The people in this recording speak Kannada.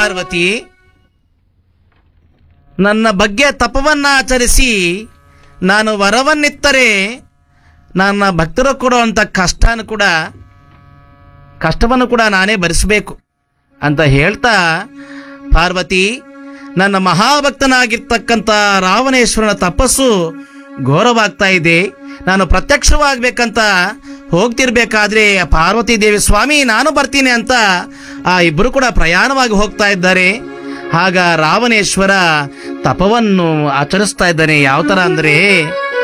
ಪಾರ್ವತಿ ನನ್ನ ಬಗ್ಗೆ ತಪವನ್ನ ಆಚರಿಸಿ ನಾನು ವರವನ್ನಿತ್ತರೆ ನನ್ನ ಭಕ್ತರು ಕೊಡುವಂಥ ಕಷ್ಟನ ಕೂಡ ಕಷ್ಟವನ್ನು ಕೂಡ ನಾನೇ ಭರಿಸಬೇಕು ಅಂತ ಹೇಳ್ತಾ ಪಾರ್ವತಿ ನನ್ನ ಮಹಾಭಕ್ತನಾಗಿರ್ತಕ್ಕಂಥ ರಾವಣೇಶ್ವರನ ತಪಸ್ಸು ಘೋರವಾಗ್ತಾ ಇದೆ ನಾನು ಪ್ರತ್ಯಕ್ಷವಾಗಬೇಕಂತ ಹೋಗ್ತಿರ್ಬೇಕಾದ್ರೆ ಪಾರ್ವತಿ ದೇವಿ ಸ್ವಾಮಿ ನಾನು ಬರ್ತೀನಿ ಅಂತ ಆ ಇಬ್ಬರು ಕೂಡ ಪ್ರಯಾಣವಾಗಿ ಹೋಗ್ತಾ ಇದ್ದಾರೆ ಆಗ ರಾವಣೇಶ್ವರ ತಪವನ್ನು ಆಚರಿಸ್ತಾ ಇದ್ದಾನೆ ಯಾವ ತರ ಅಂದ್ರೆ